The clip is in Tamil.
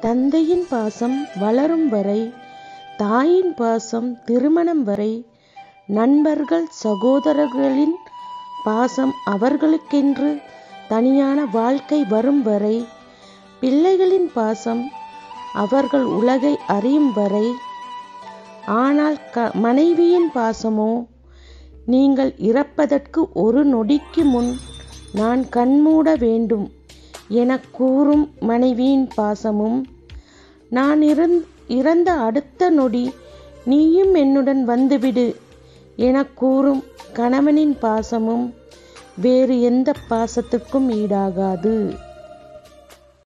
தந்தையின் பாசம் வளரும் வரை தாயின் பாசம் திருமணம் வரை நண்பர்கள் சகோதரர்களின் பாசம் அவர்களுக்கென்று தனியான வாழ்க்கை வரும் வரை பிள்ளைகளின் பாசம் அவர்கள் உலகை அறியும் வரை ஆனால் க மனைவியின் பாசமோ நீங்கள் இறப்பதற்கு ஒரு நொடிக்கு முன் நான் கண்மூட வேண்டும் எனக் கூறும் மனைவியின் பாசமும் நான் இருந் இறந்த அடுத்த நொடி நீயும் என்னுடன் வந்துவிடு எனக் கூறும் கணவனின் பாசமும் வேறு எந்த பாசத்துக்கும் ஈடாகாது